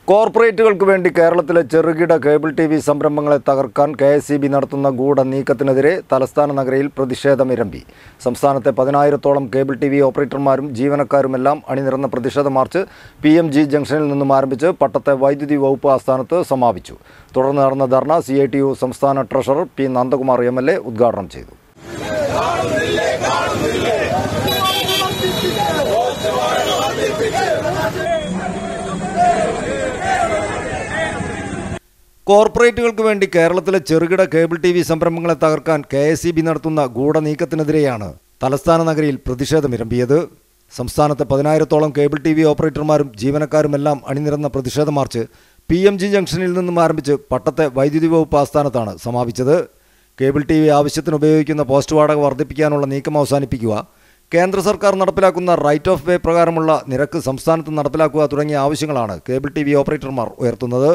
കോർപ്പറേറ്റുകൾക്ക് വേണ്ടി കേരളത്തിലെ ചെറുകിട കേബിൾ ടി വി സംരംഭങ്ങളെ തകർക്കാൻ കെ എസ് ഇ ബി നടത്തുന്ന ഗൂഢ നീക്കത്തിനെതിരെ തലസ്ഥാന നഗരിയിൽ പ്രതിഷേധമിരമ്പി സംസ്ഥാനത്തെ പതിനായിരത്തോളം കേബിൾ ടി വി ഓപ്പറേറ്റർമാരും ജീവനക്കാരുമെല്ലാം അണിനിരന്ന പ്രതിഷേധ മാർച്ച് പി എം ജി ജംഗ്ഷനിൽ നിന്നും ആരംഭിച്ച് പട്ടത്തെ വൈദ്യുതി വകുപ്പ് ആസ്ഥാനത്ത് സമാപിച്ചു തുടർന്ന് നടന്ന dharna C I T U സംസ്ഥാന treasurer P Nandakumar M L A ഉദ്ഘാടനം ചെയ്തു കോർപ്പറേറ്റുകൾക്ക് വേണ്ടി കേരളത്തിലെ ചെറുകിട കേബിൾ ടി വി സംരംഭങ്ങളെ തകർക്കാൻ കെ എസ് ഇ ബി നടത്തുന്ന ഗൂഢനീക്കത്തിനെതിരെയാണ് തലസ്ഥാന നഗരിയിൽ പ്രതിഷേധമിരമ്പിയത് സംസ്ഥാനത്തെ പതിനായിരത്തോളം കേബിൾ ടി വി ഓപ്പറേറ്റർമാരും ജീവനക്കാരുമെല്ലാം അണിനിരന്ന പ്രതിഷേധ മാർച്ച് പി എം ജി ജംഗ്ഷനിൽ നിന്നും ആരംഭിച്ച് പട്ടത്തെ വൈദ്യുതി വകുപ്പ് ആസ്ഥാനത്താണ് സമാപിച്ചത് കേബിൾ ടി വി ആവശ്യത്തിന് ഉപയോഗിക്കുന്ന പോസ്റ്റ് വാടക വർദ്ധിപ്പിക്കാനുള്ള നീക്കം അവസാനിപ്പിക്കുക കേന്ദ്ര സർക്കാർ നടപ്പിലാക്കുന്ന റൈറ്റ് ഓഫ് വേ പ്രകാരമുള്ള നിരക്ക് സംസ്ഥാനത്ത് നടപ്പിലാക്കുക തുടങ്ങിയ ആവശ്യങ്ങളാണ് കേബിൾ ടി വി ഓപ്പറേറ്റർമാർ ഉയർത്തുന്നത്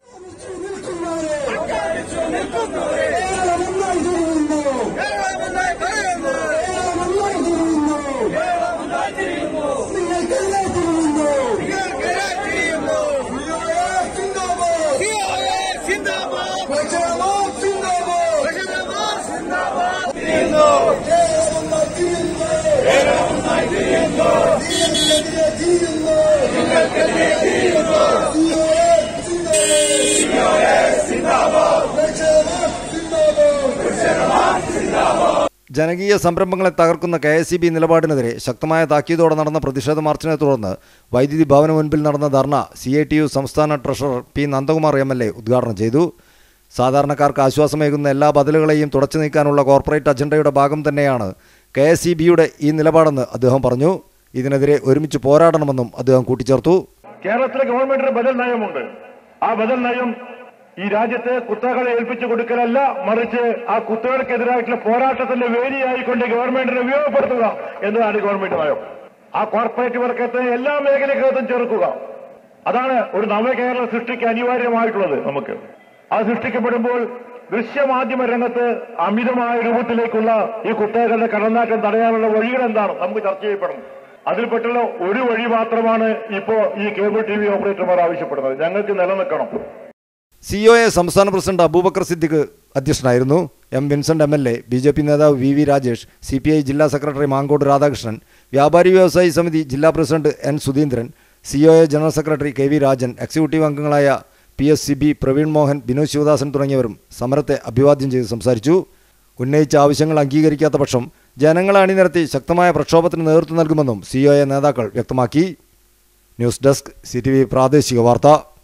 ജനകീയ സംരംഭങ്ങളെ തകർക്കുന്ന കെ എസ് ഇ ബി നിലപാടിനെതിരെ ശക്തമായ താക്കീതോടെ നടന്ന പ്രതിഷേധ മാർച്ചിനെ തുടർന്ന് വൈദ്യുതി ഭവന് മുൻപിൽ നടന്ന dharna C I T U സംസ്ഥാന treasurer P Nandakumar M L A ഉദ്ഘാടനം ചെയ്തു സാധാരണക്കാർക്ക് ആശ്വാസമേകുന്ന എല്ലാ ബദലുകളെയും തുടച്ചു നീക്കാനുള്ള കോർപ്പറേറ്റ് അജണ്ടയുടെ ഭാഗം തന്നെയാണ് കെ എസ് ഇ ബിയുടെ ഈ നിലപാടെന്ന് അദ്ദേഹം പറഞ്ഞു ഇതിനെതിരെ ഒരുമിച്ച് പോരാടണമെന്നും അദ്ദേഹം കൂട്ടിച്ചേർത്തു കേരളത്തിലെ ഗവൺമെന്റിന് ബദൽ നയമുണ്ട് ആ ബദൽ നയം ഈ രാജ്യത്തെ കുത്തകളെ ഏൽപ്പിച്ചു കൊടുക്കലല്ല മറിച്ച് ആ കുത്തകൾക്കെതിരായിട്ടുള്ള പോരാട്ടത്തിന്റെ വേദിയായിക്കൊണ്ട് ഗവൺമെന്റിനെ ഉപയോഗപ്പെടുത്തുക എന്നതാണ് ഗവൺമെന്റ് നയം ആ കോർപ്പറേറ്റ് വർക്കത്തെ എല്ലാ മേഖലകൾക്കും ചേർക്കുക അതാണ് ഒരു നവകേരള സൃഷ്ടിക്ക് അനിവാര്യമായിട്ടുള്ളത് നമുക്ക് അത് സൃഷ്ടിക്കപ്പെടുമ്പോൾ ദൃശ്യമാധ്യമ രംഗത്ത് അമിതമായ രൂപത്തിലേക്കുള്ള ഈ കുത്തകളുടെ കടന്നാറ്റം തടയാനുള്ള വഴികൾ എന്താണ് നമുക്ക് ചർച്ച ചെയ്യപ്പെടണം അതിൽപ്പെട്ടുള്ള ഒരു വഴി മാത്രമാണ് ഇപ്പോ ഈ കേബിൾ ടി വി ഓപ്പറേറ്റർമാർ ആവശ്യപ്പെടുന്നത് ഞങ്ങൾക്ക് നിലനിൽക്കണം സി ഒ എ സംസ്ഥാന പ്രസിഡന്റ് അബൂബക്കർ സിദ്ദിഖ് അധ്യക്ഷനായിരുന്നു M Vincent M L A B J P നേതാവ് V V Rajesh C P I ജില്ലാ സെക്രട്ടറി മാങ്കോട് രാധാകൃഷ്ണൻ വ്യാപാരി വ്യവസായി സമിതി ജില്ലാ president N Sudheendran C O A general secretary K V Rajan executive അംഗങ്ങളായ P S C B Praveen Mohan Binod Sivadasan തുടങ്ങിയവരും സമരത്തെ അഭിവാദ്യം ചെയ്ത് സംസാരിച്ചു ഉന്നയിച്ച ആവശ്യങ്ങൾ അംഗീകരിക്കാത്ത പക്ഷം ജനങ്ങളെ അണിനിരത്തി ശക്തമായ പ്രക്ഷോഭത്തിന് നേതൃത്വം നൽകുമെന്നും സി ഒ എ നേതാക്കൾ വ്യക്തമാക്കി news desk C T V പ്രാദേശിക വാർത്ത